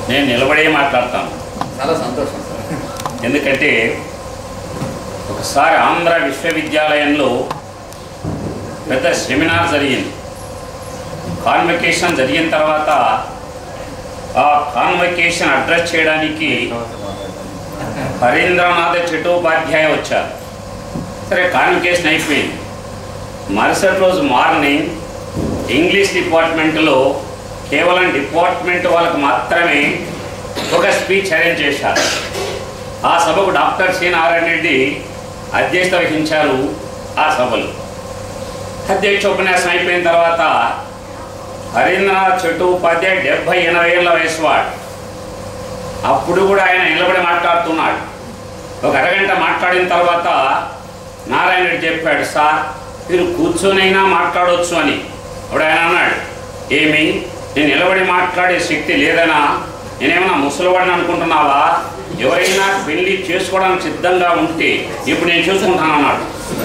నేను నిలబడే మాట్లాడతాను చాలా సంతోషం సార్ ఎందుకంటే ఒకసారి ఆంధ్ర విశ్వవిద్యాలయంలో పెద్ద సెమినార్ జరిగింది కాన్వకేషన్ జరిగిన తర్వాత ఆ కాన్వకేషన్ అడ్రస్ చేయడానికి హరీంద్రనాథ్ చటోపాధ్యాయ వచ్చారు సరే కాన్వకేషన్ అయిపోయింది మరుసటి రోజు మార్నింగ్ ఇంగ్లీష్ డిపార్ట్మెంట్లో కేవలం డిపార్ట్మెంట్ వాళ్ళకు మాత్రమే ఒక స్పీచ్ అరేంజ్ చేశారు ఆ సభకు డాక్టర్ సి నారాయణ రెడ్డి అధ్యక్షత వహించారు ఆ సభలో అధ్యక్ష ఉపన్యాసం అయిపోయిన తర్వాత హరీంద్రనాథ్ చట్టోపాధ్యాయ డెబ్బై ఎనభై ఏళ్ళ వయసు వాడు అప్పుడు కూడా ఆయన నిలబడి మాట్లాడుతున్నాడు ఒక అరగంట మాట్లాడిన తర్వాత నారాయణ రెడ్డి చెప్పాడు సార్ మీరు కూర్చొనైనా మాట్లాడవచ్చు అని అప్పుడు ఆయన అన్నాడు ఏమి నేను నిలబడి మాట్లాడే శక్తి లేదనా నేనేమన్నా ముసలివాడిని అనుకుంటున్నావా ఎవరైనా పెళ్లి చేసుకోవడానికి సిద్ధంగా ఉంటే ఇప్పుడు నేను చూసుకుంటాను అన్నాడు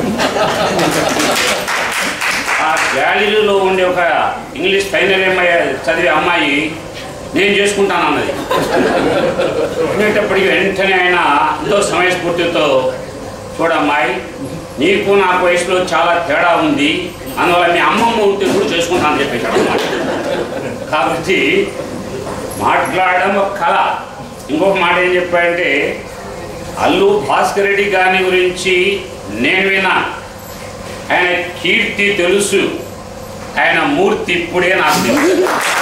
ఆ గ్యాలరీలో ఉండే ఒక ఇంగ్లీష్ ఫైనల్ అమ్మాయి చదివే అమ్మాయి నేను చేసుకుంటాను అన్నది అనేటప్పటికి వెంటనే ఆయన ఎంతో సమయస్ఫూర్తితో చూడమ్మాయి నీకు నాకు వయసులో చాలా తేడా ఉంది అందువల్ల మీ అమ్మమ్మ ఉంటే కూడా చేసుకుంటానని చెప్పేశాడు అన్నమాట కాబట్టి మాట్లాడడం ఒక కళ ఇంకొక మాట ఏం చెప్పాడంటే అల్లు భాస్కర్ రెడ్డి గారి గురించి నేను విన్నా ఆయన కీర్తి తెలుసు ఆయన మూర్తి ఇప్పుడే నాకు తెలుసు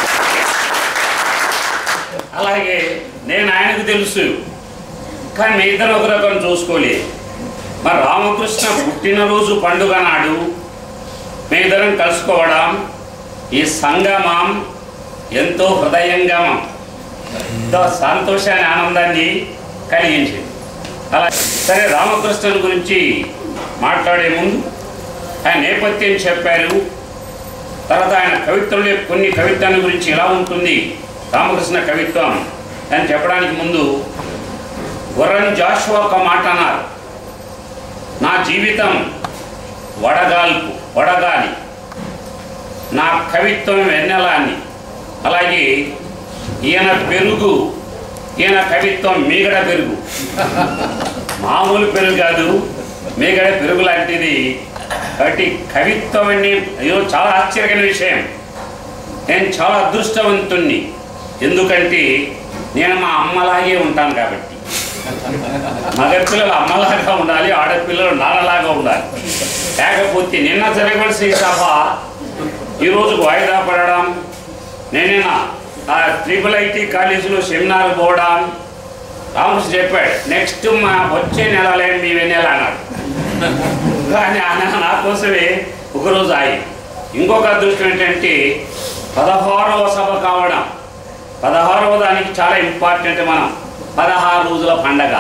అలాగే నేను ఆయనకు తెలుసు కానీ మీ ఇద్దరు ఒకరొకరు చూసుకోలేదు మరి రామకృష్ణ పుట్టినరోజు పండుగ నాడు మీ ఇద్దరం కలుసుకోవడం ఈ సంగమం ఎంతో హృదయంగమం ఎంతో సంతోషాన్ని ఆనందాన్ని కలిగించింది అలా సరే రామకృష్ణుని గురించి మాట్లాడే ముందు ఆయన నేపథ్యం చెప్పారు తర్వాత ఆయన కవిత్వంలో కొన్ని కవిత్వాన్ని గురించి ఎలా ఉంటుంది రామకృష్ణ కవిత్వం అని చెప్పడానికి ముందు గుర్రం జాషువా ఒక మాట అన్నారు నా జీవితం వడగాల్పు వడగాలి నా కవిత్వం వెన్నెల అని అలాగే ఈయన పెరుగు ఈయన కవిత్వం మీగడ పెరుగు మామూలు పెరుగు కాదు మీగడ పెరుగు లాంటిది కాబట్టి కవిత్వం అన్ని అయ్యో చాలా ఆశ్చర్యకరమైన విషయం నేను చాలా అదృష్టవంతుణ్ణి ఎందుకంటే నేను మా అమ్మలాగే ఉంటాను కాబట్టి మగపిల్లలు అమ్మలాగా ఉండాలి ఆడపిల్లలు నాన్నలాగా ఉండాలి లేకపోతే నిన్న జరగవలసిన ఈ సభ ఈరోజు వాయిదా పడడం నేనేన ఆ ట్రిపుల్ ఐటీ కాలేజీలో సెమినార్ పోవడం రామకృష్ణ చెప్పాడు నెక్స్ట్ మా వచ్చే నెలలే మీ నెల అన్నాడు కానీ ఆయన నా కోసమే ఒకరోజు ఆగి ఇంకొక అదృష్టం ఏంటంటే పదహారవ సభ కావడం పదహారవ దానికి చాలా ఇంపార్టెంట్ మనం పదహారు రోజుల పండగ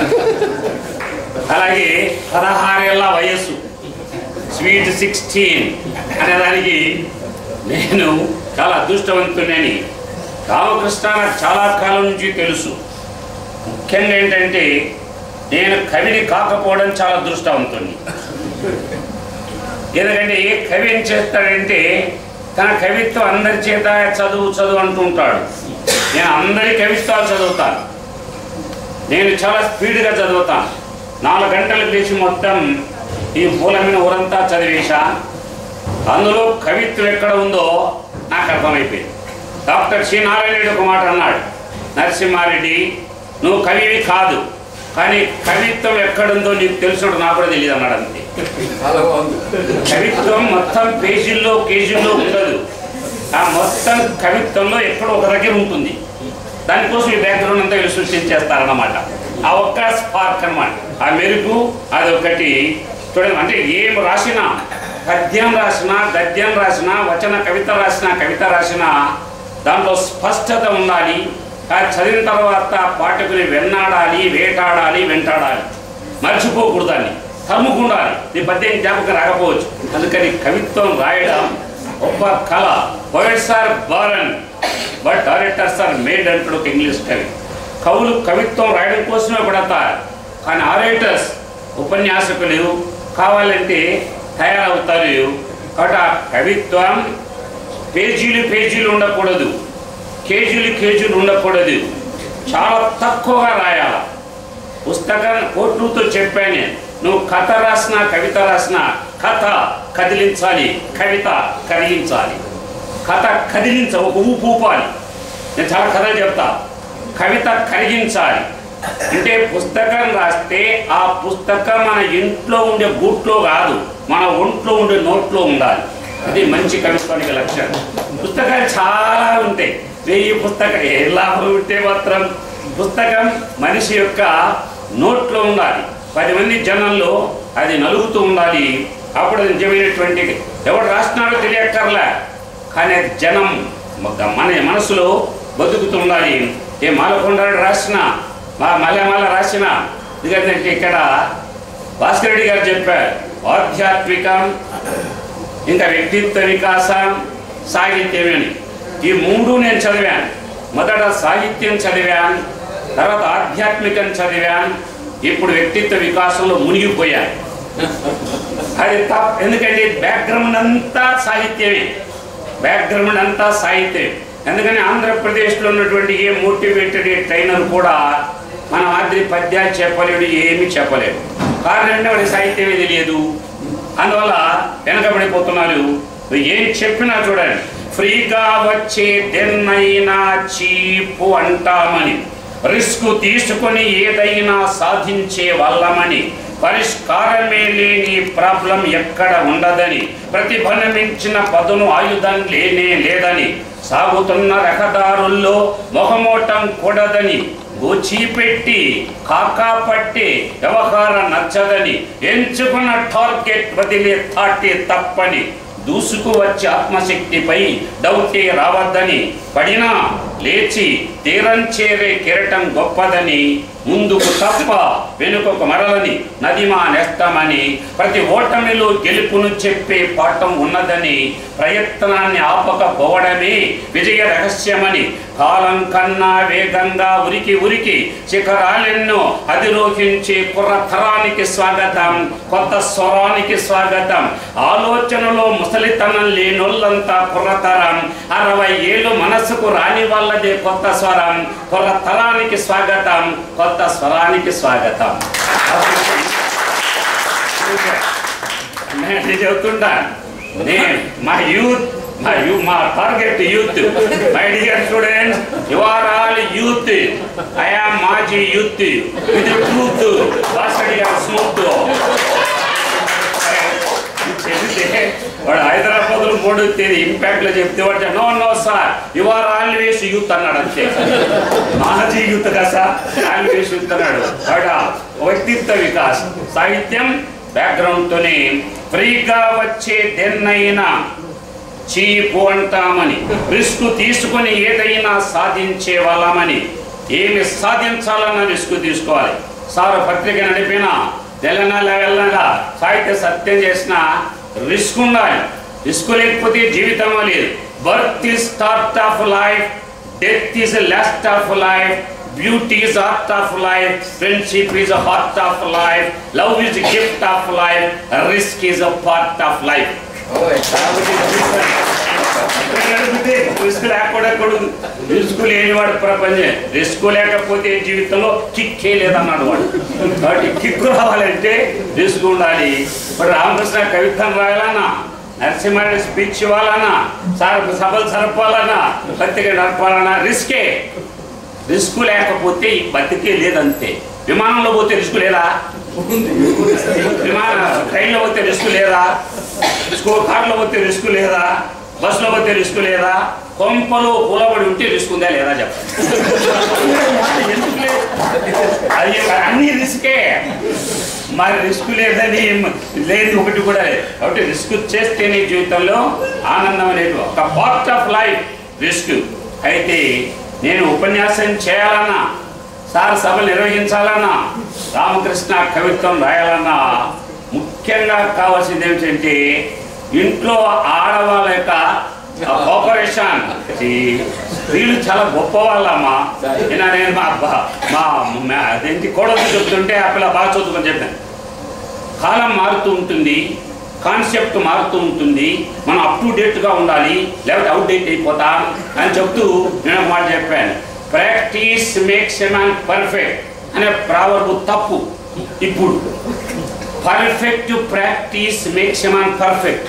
అలాగే పదహారేళ్ల వయస్సు స్వీట్ సిక్స్టీన్ అనే దానికి నేను చాలా అదృష్టవంతుడని రామకృష్ణ నాకు చాలా కాలం నుంచి తెలుసు ముఖ్యంగా ఏంటంటే నేను కవిని కాకపోవడం చాలా అదృష్టవంతుణ్ణి ఎందుకంటే ఏ కవి ఏం చేస్తాడంటే తన కవిత్వం అందరి చేత చదువు చదువు అంటుంటాడు నేను అందరి కవిత్వాలు చదువుతాను నేను చాలా స్పీడ్గా చదువుతాను నాలుగు గంటలు లేచి మొత్తం ఈ మూలమైన ఊరంతా చదివేశా అందులో కవిత్వం ఎక్కడ ఉందో నాకు అర్థమైపోయింది డాక్టర్ సి నారాయణ రెడ్డి ఒక మాట అన్నాడు నరసింహారెడ్డి నువ్వు కవివి కాదు కానీ కవిత్వం ఎక్కడుందో నీకు తెలిసినట్టు నాకు కూడా తెలియదు అన్నాడు అంతే చాలా బాగుంది కవిత్వం మొత్తం పేజీల్లో కేజీల్లో ఉండదు ఆ మొత్తం కవిత్వంలో ఎక్కడో ఒక దగ్గర ఉంటుంది దానికోసం ఈ బ్యాక్గ్రౌండ్ అంతా వీళ్ళు సృష్టించేస్తారన్నమాట ఆ ఒక్క స్పార్క్ అన్నమాట ఆ మెరుగు అది ఒకటి చూడండి అంటే ఏం రాసినా పద్యం రాసినా గద్యం రాసినా వచన కవిత రాసినా కవిత రాసినా దాంట్లో స్పష్టత ఉండాలి ఆ చదివిన తర్వాత పాఠకుని వెన్నాడాలి వేటాడాలి వెంటాడాలి మర్చిపోకూడదు దాన్ని తమ్ముకుండాలి ఈ పద్యం జ్ఞాపకం రాకపోవచ్చు అందుకని కవిత్వం రాయడం గొప్ప కళ poets are born but orators are made అంటాడు ఒక ఇంగ్లీష్ కవి కవులు కవిత్వం రాయడం కోసమే పడతారు కానీ ఆరేటర్స్ ఉపన్యాసకులు కావాలంటే తయారవుతారు కాబట్టి ఆ కవిత్వం పేజీలు పేజీలు ఉండకూడదు కేజీలు కేజీలు ఉండకూడదు చాలా తక్కువగా రాయాల పుస్తకాన్ని కోట్లతో చెప్పాను నేను. నువ్వు కథ రాసినా కవిత రాసినా కథ కదిలించాలి కవిత కరిగించాలి కథ కదిలించ ఒక ఊపు ఊపాలి నేను చాలా కథలు చెప్తా కవిత కరిగించాలి అంటే పుస్తకం రాస్తే ఆ పుస్తకం మన ఇంట్లో ఉండే గూట్లో కాదు మన ఒంట్లో ఉండే నోట్లో ఉండాలి ఇది మంచి కవిత్వానికి లక్ష్యం పుస్తకాలు చాలా ఉంటాయి వెయ్యి పుస్తకం ఏ లాభం ఉంటే మాత్రం పుస్తకం మనిషి యొక్క నోట్లో ఉండాలి పది మంది జనంలో అది నలుగుతూ ఉండాలి అప్పుడు అది నిజమైనటువంటి ఎవడు రాస్తున్నాడో తెలియక్కర్లే కానీ అది జనం ఒక మన మనసులో బతుకుతూ ఉండాలి ఏ మాలకొండాడు రాసిన మా మలయామాల రాసిన ఎందుకంటే ఇక్కడ భాస్కర్ రెడ్డి గారు చెప్పారు ఆధ్యాత్మికం ఇంకా వ్యక్తిత్వ వికాసం సాహిత్యం అని ఈ మూడు నేను చదివాను మొదట సాహిత్యం చదివాను తర్వాత ఆధ్యాత్మికం చదివాను ఇప్పుడు వ్యక్తిత్వ వికాసంలో మునిగిపోయాను అది తప్ప ఎందుకంటే బ్యాక్గ్రౌండ్ అంతా సాహిత్యమే బ్యాక్గ్రౌండ్ అంతా సాహిత్యం ఎందుకని ఆంధ్రప్రదేశ్లో ఉన్నటువంటి ఏ మోటివేటెడ్ ట్రైనర్ కూడా మన మాదిరి పద్యాలు చెప్పలేడు ఏమీ చెప్పలేడు కారణం అంటే వాడి సాహిత్యమే తెలియదు అందువల్ల వెనకబడిపోతున్నారు ఏం చెప్పినా చూడండి ఫ్రీగా వచ్చే దెన్నైనా చీపు అంటామని రిస్క్ తీసుకొని ఏదైనా సాధించే వాళ్ళమని పరిష్కారమే లేని ప్రాబ్లం ఎక్కడ ఉండదని ప్రతిభను మించిన పదును ఆయుధం లేనే లేదని సాగుతున్న రహదారుల్లో మొహమోటం కూడదని గోచిపెట్టి కాకా పట్టి వ్యవహారం నచ్చదని ఎంచుకున్న టార్గెట్ వదిలే తాటే తప్పని దూసుకు వచ్చే ఆత్మశక్తిపై డౌటే రావద్దని పడినా లేచి తీరం చేరే కిరటం గొప్పదని ముందుకు తప్ప వెనుకకు మరలని నదిమా నేస్తామని ప్రతి ఓటమిలో గెలుపును చెప్పే పాఠం ఉన్నదని ప్రయత్నాన్ని ఆపకపోవడమే విజయ రహస్యమని కాలం కన్నా వేగంగా ఉరికి ఉరికి శిఖరాలెన్నో అధిరోహించే కుర్ర తరానికి స్వాగతం కొత్త స్వరానికి స్వాగతం ఆలోచనలో ముసలితనం లేనోళ్ళంతా కుర్రతరం అరవై ఏళ్ళు మనసుకు రాని వాళ్ళదే కొత్త స్వరం కుర్ర తరానికి స్వాగతం కొత్త స్వరానికి స్వాగతం నేను చెప్తుంటా నేను మా యూత్ మా యూ మా target youth my dear students you are all youth I am మాజీ యూత్ విత్ ట్రూత్ భాస్కర్ గారు స్మూత్ చెబితే వాడు హైదరాబాద్ లో మూడు తేదీ ఇంపాక్ట్ లో చెప్తే వాడు no no sir you are always youth అన్నాడు అంతే మాజీ యూత్ కదా సార్ ఆల్వేస్ యూత్ అన్నాడు వాడు వ్యక్తిత్వ వికాస్ సాహిత్యం బ్యాక్గ్రౌండ్ తోనే ఫ్రీగా వచ్చే దేన్నైనా చీపు అంటామని రిస్క్ తీసుకొని ఏదైనా సాధించే వాళ్ళమని ఏమి సాధించాలన్న రిస్క్ తీసుకోవాలి సార్ పత్రిక నడిపిన తెలంగాణ వెళ్ళగా సాహిత్య సత్యం చేసిన రిస్క్ ఉండాలి రిస్క్ లేకపోతే జీవితం లేదు birth is start of life death is last of life beauty is art of life friendship is a heart of life love is gift of life risk is a part of life risk లేకూడకూడదు risk లేనివాడు ప్రపంచం risk లేకపోతే జీవితంలో కిక్కే లేదన్నాడు వాడు కాబట్టి kick రావాలంటే రిస్క్ ఉండాలి ఇప్పుడు రామకృష్ణ కవిత్వం రాయాలన్నా నరసింహారెడ్డి స్పీచ్ ఇవ్వాలన్నా సార్ సభలు జరపాలన్నా పత్రిక నడపాలన్నా రిస్కే రిస్క్ లేకపోతే ఈ బతికే లేదంతే విమానంలో పోతే రిస్క్ లేదా విమాన ట్రైన్లో పోతే రిస్క్ లేదా స్కూ కార్లో పోతే రిస్క్ లేదా బస్సులో పోతే రిస్క్ లేదా కొంపలో కూలబడి ఉంటే రిస్క్ ఉందా లేదా చెప్పండి ఎందుకు లేదు అది అన్ని రిస్కే మరి రిస్క్ లేదని లేదు ఒకటి కూడా లేదు కాబట్టి రిస్క్ చేస్తేనే జీవితంలో ఆనందం అనేది ఒక పార్ట్ ఆఫ్ లైఫ్ రిస్క్ అయితే నేను ఉపన్యాసం చేయాలన్నా సార్ సభలు నిర్వహించాలన్నా రామకృష్ణ కవిత్వం రాయాలన్నా ముఖ్యంగా కావాల్సింది ఏమిటంటే ఇంట్లో ఆడవాళ్ళ యొక్క కోఆపరేషన్ వీళ్ళు చాలా గొప్ప వాళ్ళమ్మా నిన్న నేను మా అబ్బా- మా మా అదేంటి కోడలు చెప్తుంటే ఆ పిల్ల బాగా చదువుకొని చెప్పాను కాలం మారుతూ ఉంటుంది కాన్సెప్ట్ మారుతూ ఉంటుంది మనం అప్ టు డేట్గా ఉండాలి లేకపోతే అవుట్ డేట్ అయిపోతాం అని చెప్తూ నేను ఒక మాట చెప్పాను practice makes a man perfect అనే ప్రావర్బు తప్పు ఇప్పుడు perfect practice makes a man perfect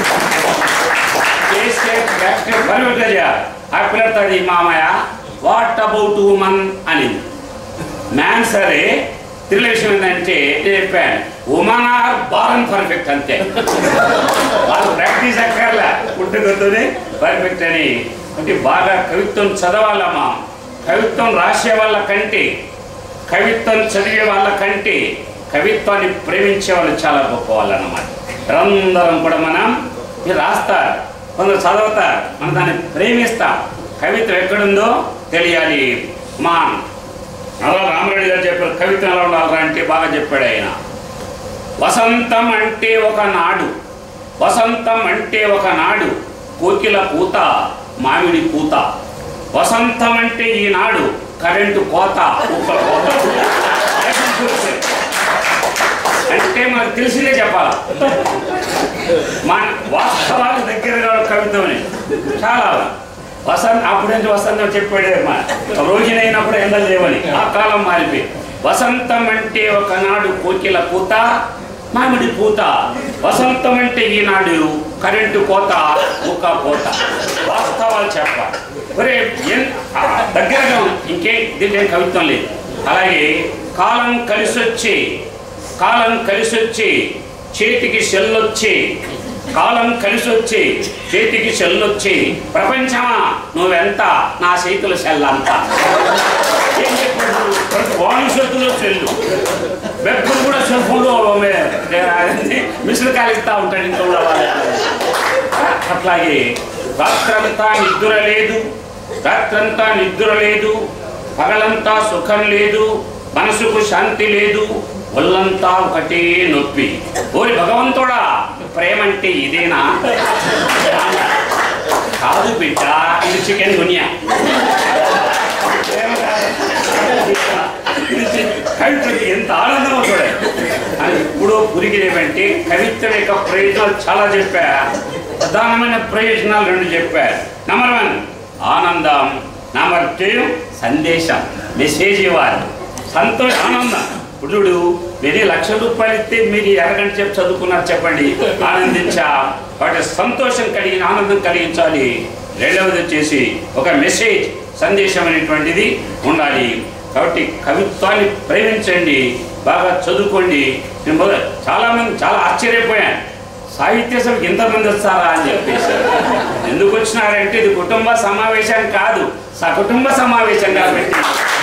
చేసే ప్రాక్టీస్ పర్ఫెక్ట్గా చేయాలి ఆ పిల్లతో అది మామయ్య వాట్ అబౌట్ ఉమన్ అని మ్యాన్ సరే తిరిగిన విషయం ఏంటంటే నేను చెప్పాను ఉమన్ ఆర్ బారన్ పర్ఫెక్ట్ అంతే వాళ్ళు ప్రాక్టీస్ అక్కర్లే పుట్టుకొద్దునే పర్ఫెక్ట్ అని అంటే బాగా కవిత్వం చదవాలమ్మా కవిత్వం రాసే వాళ్ళ కంటే కవిత్వం చదివే వాళ్ళ కంటే కవిత్వాన్ని ప్రేమించే వాళ్ళు చాలా గొప్ప వాళ్ళు అన్నమాట అందరం కూడా మనం ఇది రాస్తారు కొందరు చదువుతారు మనం దాన్ని ప్రేమిస్తాం కవిత్వం ఎక్కడుందో తెలియాలి మా అలా రామరెడ్డి గారు చెప్పారు కవిత్వం ఎలా ఉండాలరా అంటే బాగా చెప్పాడు ఆయన వసంతం అంటే ఒక నాడు వసంతం అంటే ఒక నాడు కోకిల పూత మామిడి పూత వసంతం అంటే ఈనాడు కరెంటు కోత కుక్కల కోత అంటే మనకు తెలిసిందే చెప్పాలా మన వాస్తవాల దగ్గరగా కవిత్వని చాలా వసంత అప్పుడు నుంచి వసంతం చెప్పాడే మా రోజునైనప్పుడు ఎండలు లేవని ఆ కాలం మారిపోయి వసంతం అంటే ఒకనాడు కోకిల పూత మామిడి పూత వసంతం అంటే ఈనాడు కరెంటు కోత ముక్క పోత వాస్తవాలు చెప్పాలి ఒరే ఎన్- ఆ, దగ్గరగా ఉంది. ఇంకే దీంట్లో ఏం కవిత్వం లేదు అలాగే కాలం కలిసొచ్చి కాలం కలిసొచ్చి చేతికి సెల్లొచ్చి కాలం కలిసొచ్చి చేతికి సెల్లొచ్చి ప్రపంచమా నువ్వెంత నా చేతుల సెల్లంతా ఏం చెప్పాడు ప్రతి వాణి చేతిలో సెల్లు వెబ్బులు కూడా సెల్ ఫోన్లో మిషన్ కాలిస్తా ఉంటాడు ఇంకా కూడా వాళ్ళు. అట్లాగే రాత్రంతా నిద్ర లేదు రాత్రంతా నిద్ర లేదు పగలంతా సుఖం లేదు మనసుకు శాంతి లేదు ఒళ్ళంతా ఒకటే నొప్పి ఓరి భగవంతుడా ప్రేమంటే ఇదేనా కాదు బిడ్డ ఇది చికెన్ దునియా కవిత్వకి ఎంత ఆనందం చూడండి అని ఇప్పుడు పురిగిరేమంటే కవిత్వం యొక్క ప్రయోజనాలు చాలా చెప్పా ప్రధానమైన ప్రయోజనాలు రెండు చెప్పారు నంబర్ వన్ ఆనందం నంబర్ టూ సందేశం మెసేజ్ ఇవ్వాలి సంతోష ఆనందం ఇప్పుడు చూడు మీరు లక్ష రూపాయలు ఇస్తే మీరు ఎరగంట చెప్పి చదువుకున్నారు చెప్పండి ఆనందించా వాటి సంతోషం కలిగిన ఆనందం కలిగించాలి రెండవది వచ్చేసి ఒక మెసేజ్ సందేశం అనేటువంటిది ఉండాలి కాబట్టి కవిత్వాన్ని ప్రేమించండి బాగా చదువుకోండి నేను మొదలు చాలా మంది చాలా ఆశ్చర్యపోయాను సాహిత్య సభకి ఎంతమంది వస్తారా అని చెప్పేసి ఎందుకు వచ్చినారంటే ఇది కుటుంబ సమావేశం కాదు సకుటుంబ సమావేశం కాబట్టి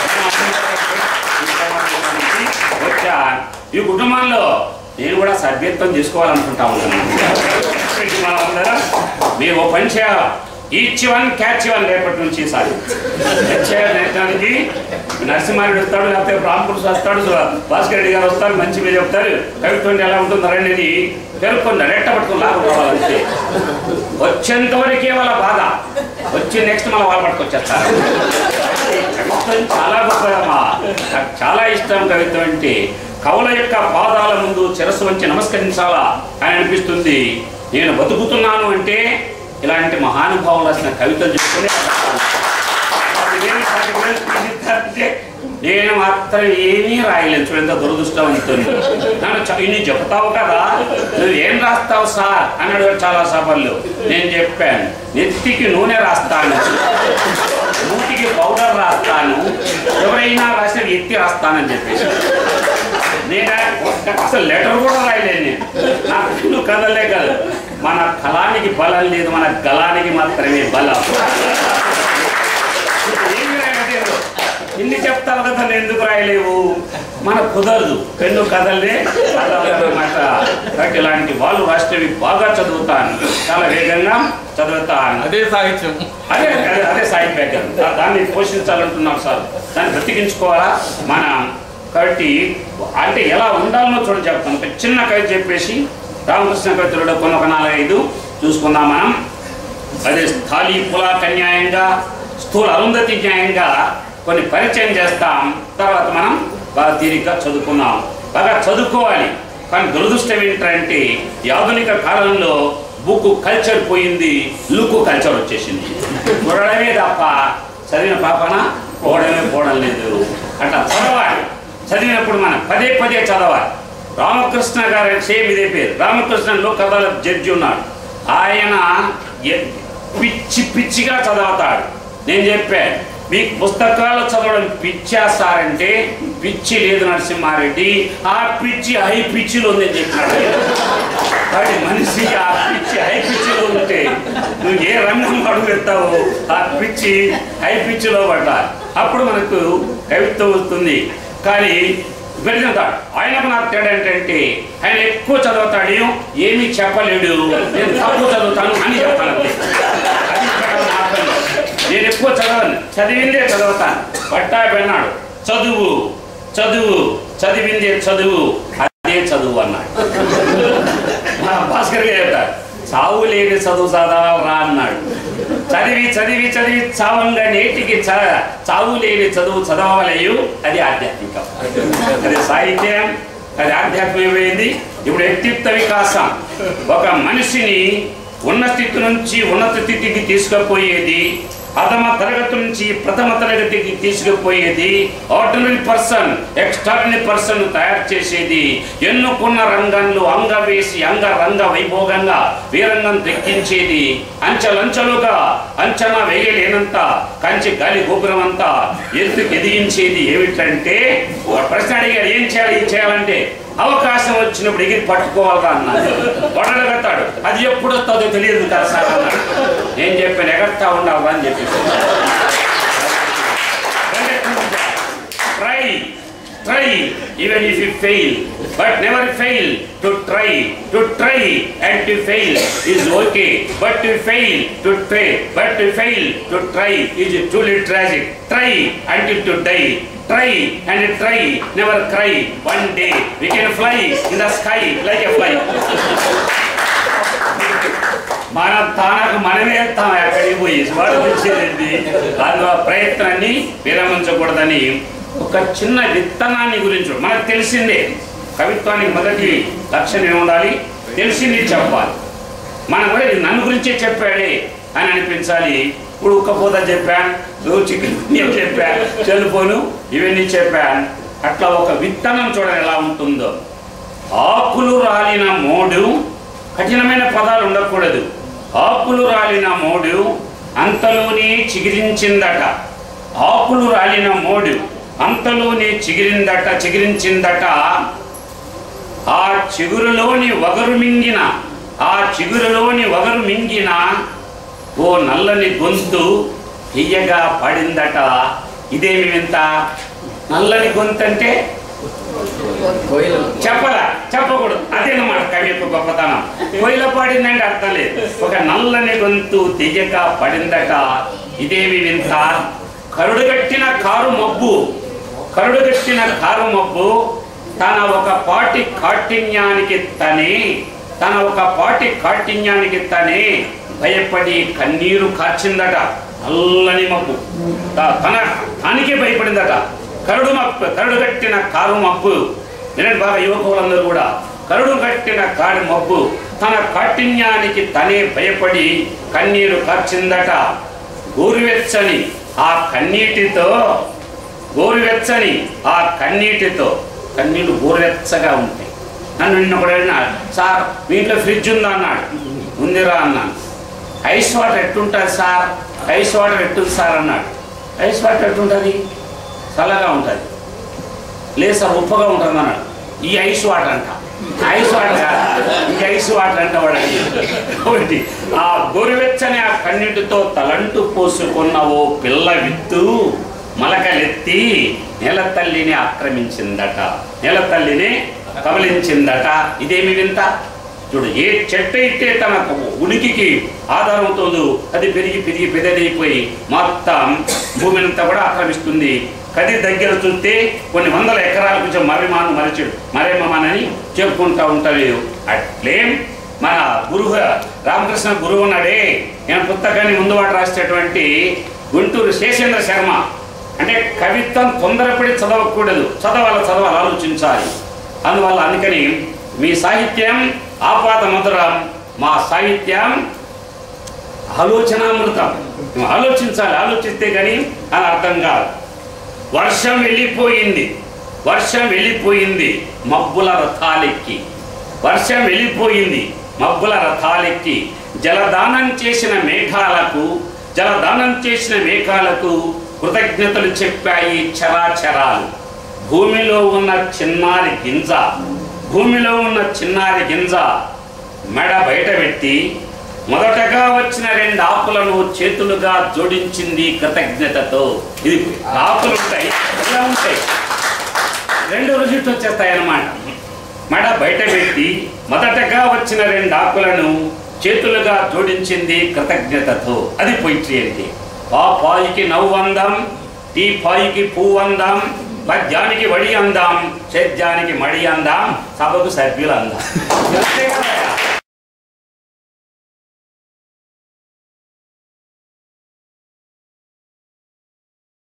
వచ్చా ఈ కుటుంబంలో నేను కూడా సభ్యత్వం తీసుకోవాలనుకుంటా ఉన్నాను మనం అందరం మీరు ఓ పని చేయాలి ఈచ్ వన్ క్యాచ్ వన్ రేపటి నుంచి సార్ నేర్చడానికి నరసింహారెడ్డి వస్తాడు లేకపోతే రామపురుష వస్తాడు భాస్కర్ రెడ్డి గారు వస్తారు మంచి మీరు చెప్తారు కవిత్వం ఎలా ఉంటుందో రండి అని పేర్కొంది రెట్ట పట్టుకుని లాభం కావాలంటే వచ్చేంత వరకే వాళ్ళ బాధ వచ్చి నెక్స్ట్ మన వాళ్ళు పట్టుకొచ్చేస్తారు కవిత్వం చాలా గొప్పదమ్మా నాకు చాలా ఇష్టం కవిత్వం అంటే కవుల యొక్క పాదాల ముందు శిరస్సు వంచి నమస్కరించాలా అని అనిపిస్తుంది నేను బతుకుతున్నాను అంటే ఇలాంటి మహానుభావులు రాసిన కవితలు చెప్పుకుని పదివేలు, పదివేలు తీసిస్తారంటే నేను మాత్రం ఏమీ రాయలేను చూడు ఎంత దురదృష్టవంతుని నన్ను చ- ఇన్ని చెప్తావు కదా నువ్వు ఏం రాస్తావు సార్ అని అడిగారు చాలా సభల్లో నేను చెప్పాను నెత్తికి నూనె రాస్తాను మూతికి పౌడర్ రాస్తాను ఎవరైనా రాసిన ఎత్తి రాస్తానని చెప్పేసి నేను ఒక్క- అసలు లెటర్ కూడా రాయలేను నేను నాకు ఇల్లు కదలే కాదు మన కళానికి బలం లేదు మన గలానికి మాత్రమే బలం ఏమి రాయలేదు. ఇన్ని చెప్తావు కదా నేను ఎందుకు రాయలేవు మన కుదరదు పెన్ను కదలే కదలన్నమాట కాబట్టి ఇలాంటి వాళ్ళు రాష్ట్రవి బాగా చదువుతాను చాలా వేగంగా చదువుతాను అదే సాహిత్యం అదే అదే అదే సాయి బ్యాకర్ దాన్ని పోషించాలంటున్నాం సార్ దాన్ని బ్రతికించుకోవాలా మన కాబట్టి అంటే ఎలా ఉండాలనో చూడ చెప్తాను ఒక చిన్న కవిత చెప్పేసి రామకృష్ణ కవితలో కొన్ని ఒక నాలుగైదు చూసుకుందాం మనం అదే స్థాళీ పులాక న్యాయంగా స్థూల అరుంధతి న్యాయంగా కొన్ని పరిచయం చేస్తాం తర్వాత మనం బాగా తీరిగ్గా చదువుకున్నాం బాగా చదువుకోవాలి కానీ దురదృష్టం ఏంటంటే ఈ ఆధునిక కాలంలో బుక్ కల్చర్ పోయింది లుక్ కల్చర్ వచ్చేసింది చూడడమే తప్ప చదివిన పాపన పోవడమే పోవడం లేదు అట్లా చదవాలి చదివినప్పుడు మనం పదే పదే చదవాలి రామకృష్ణ గారు సేమ్ ఇదే పేరు రామకృష్ణ లోక్ అదాలత్ జడ్జి ఉన్నాడు ఆయన ఎ- పిచ్చి పిచ్చిగా చదువుతాడు నేను చెప్పాను మీకు పుస్తకాలు చదవడం పిచ్చేస్తారంటే పిచ్చి లేదు నరసింహారెడ్డి ఆ పిచ్చి హై పిచ్చిలో ఉందని చెప్పినాడు కాబట్టి మనిషి ఆ పిచ్చి హై పిచ్చిలో ఉంటే నువ్వు ఏ రంగం అడుగుతావో ఆ పిచ్చి హై పిచ్చిలో పడ్డాలి అప్పుడు మనకు కవిత్వం వస్తుంది కానీ పెరుగుతాడు ఆయనకు నాకు తేడా ఏంటంటే ఆయన ఎక్కువ చదువుతాడు ఏమీ చెప్పలేడు నేను తక్కువ చదువుతాను అని చెప్తాను అంతే. అది తేడా మాత్రమే. నేను ఎక్కువ చదవను చదివిందే చదువుతాను పట్టా పెన్నాడు చదువు చదువు చదివిందే చదువు అదే చదువు అన్నాడు మా భాస్కర్ గారు చెప్తారు చావు లేని చదువు చదవాలరా అన్నాడు చదివి చదివి చదివి చావంగా నేటికి చ- చావు లేని చదువు చదవలేయు అది ఆధ్యాత్మికం అది సాహిత్యం అది ఆధ్యాత్మికమైంది ఇప్పుడు వ్యక్తిత్వ వికాసం ఒక మనిషిని ఉన్న స్థితి నుంచి ఉన్నత స్థితికి తీసుకుపోయేది అధమ తరగతి నుంచి ప్రథమ తరగతికి తీసుకుపోయేది ఆర్డినరీ పర్సన్ ఎక్స్ట్రాడినరీ పర్సన్ తయారు చేసేది ఎన్నుకున్న రంగంలో అంగ వేసి అంగ రంగ వైభోగంగా వీరంగం దక్కించేది అంచెలంచెలుగా అంచనా వేయలేనంత కంచి గాలి గోపురం అంతా ఎత్తుకు ఎదిగించేది ఏమిటంటే ఒక ప్రశ్న అడిగాడు ఏం చేయాలి ఏం చేయాలంటే అవకాశం వచ్చినప్పుడు ఎగిరి పట్టుకోవాలా అన్నాడు వడగడతాడు అది ఎప్పుడు వస్తుందో తెలియదు కదా సార్ అన్నాడు నేను చెప్పాను ఎగర్తా ఉండాలా అని చెప్పేసి try try even if you fail but never fail to try to try and to fail is okay but to fail to try but to fail to try is truly tragic try and to die try and try never cry one day we can fly in the sky like a fly మన తానకు మనమే వెళ్తాం ఎక్కడికి పోయి వాడు తెచ్చేదండి అందులో ప్రయత్నాన్ని విరమించకూడదని ఒక చిన్న విత్తనాన్ని గురించి మనకు తెలిసిందే కవిత్వానికి మొదటి లక్ష్యం ఏముండాలి తెలిసింది చెప్పాలి మన కూడా ఇది నన్ను గురించే చెప్పాడే అని అనిపించాలి ఇప్పుడు ఉక్కపోత చెప్పాను నువ్వు చికెన్ నేను చెప్పాను చెల్లిపోను ఇవన్నీ చెప్పాను అట్లా ఒక విత్తనం చూడండి ఎలా ఉంటుందో ఆకులు రాలిన మోడు కఠినమైన పదాలు ఉండకూడదు ఆకులు రాలిన మోడు అంతలోనే చిగిరించిందట ఆకులు రాలిన మోడు అంతలోనే చిగిరిందట చిగిరించిందట ఆ చిగురులోని వగరు మింగిన ఆ చిగురులోని వగరు మింగిన ఓ నల్లని గొంతు తీయగా పడిందట ఇదేమి వింత నల్లని గొంతు అంటే కోయిలలు చెప్పలా చెప్పకూడదు అదేనమాట కవి యొక్క గొప్పతనం కోయిల పాడిందంటే అర్థం లేదు ఒక నల్లని గొంతు తెయ్యక పడిందట ఇదేమి వింత కరుడుగట్టిన కారు మబ్బు కరుడుగట్టిన కారు మబ్బు తన ఒక పాటి కాఠిన్యానికి తనే తన ఒక పాటి కాఠిన్యానికి తనే భయపడి కన్నీరు కార్చిందట నల్లని మబ్బు త- తన తనకే భయపడిందట కరుడు మప్పు కరుడు కట్టిన కారు మబ్బు వినండి బాగా యువకులందరూ కూడా కరుడు కట్టిన కాడి మబ్బు తన కాఠిన్యానికి తనే భయపడి కన్నీరు కార్చిందట గోరువెచ్చని ఆ కన్నీటితో గోరువెచ్చని ఆ కన్నీటితో కన్నీళ్ళు గోరువెచ్చగా ఉంటాయి నన్ను నిన్న కూడా అడిగినాడు సార్ మీ ఇంట్లో ఫ్రిడ్జ్ ఉందా అన్నాడు ఉందిరా అన్నాను ఐస్ వాటర్ ఎట్టుంటుంది సార్ ఐస్ వాటర్ ఎట్టుంది సార్ అన్నాడు ఐస్ వాటర్ ఎట్టుంటుంది చల్లగా ఉంటుంది లేదు సార్ ఉప్పగా ఉంటుంది అన్నాడు ఈ ఐస్ వాటర్ అంట ఐస్ వాటర్ కాదు ఈ ఐస్ వాటర్ అంట వాడు కాబట్టి ఆ గోరువెచ్చని ఆ కన్నీటితో తలంటు పోసుకున్న ఓ పిల్ల విత్తు మలకలెత్తి నేల తల్లిని ఆక్రమించిందట నేల తల్లిని కబలించిందట ఇదేమి వింత చూడు ఏ చెట్టు అయితే తన ఉనికికి ఆధారం అవుతుందో అది పెరిగి పెరిగి పెద్దదైపోయి మొత్తం భూమినంతా కూడా ఆక్రమిస్తుంది కది దగ్గర చూస్తే కొన్ని వందల ఎకరాల కొంచెం మరిమాను మరచుడు మరేమని చెప్పుకుంటా ఉంటారు అట్లే మన గురువు రామకృష్ణ గురువు ఉన్నాడే నేను పుస్తకాన్ని ముందు వాటి రాసేటటువంటి గుంటూరు శేషేంద్ర శర్మ అంటే కవిత్వం తొందరపడి చదవకూడదు చదవాలి చదవాలి ఆలోచించాలి అందువల్ల అందుకని మీ సాహిత్యం ఆపాత మధురం మా సాహిత్యం ఆలోచనామృతం నువ్వు ఆలోచించాలి ఆలోచిస్తే కానీ అని అర్థం కాదు వర్షం వెళ్ళిపోయింది వర్షం వెళ్ళిపోయింది మబ్బుల రథాలెక్కి వర్షం వెళ్ళిపోయింది మబ్బుల రథాలెక్కి జలదానం చేసిన మేఘాలకు జలదానం చేసిన మేఘాలకు కృతజ్ఞతలు చెప్పాయి చరాచరాలు భూమిలో ఉన్న చిన్నారి గింజ భూమిలో ఉన్న చిన్నారి గింజ మెడ బయట పెట్టి మొదటగా వచ్చిన రెండు ఆకులను చేతులుగా జోడించింది కృతజ్ఞతతో ఇది ఆకులు ఉంటాయి ఇలా ఉంటాయి రెండు రుజుట్టు వచ్చేస్తాయి అన్నమాట మెడ బయట పెట్టి మొదటగా వచ్చిన రెండు ఆకులను చేతులుగా జోడించింది కృతజ్ఞతతో అది పొయిట్రీ అంటే ఆ పాయికి నవ్వు అందం టీ పాయికి పువ్వు అందం పద్యానికి వడి అందాం సేద్యానికి మడి అందాం సభకు సభ్యులు అందాం అంతే కదా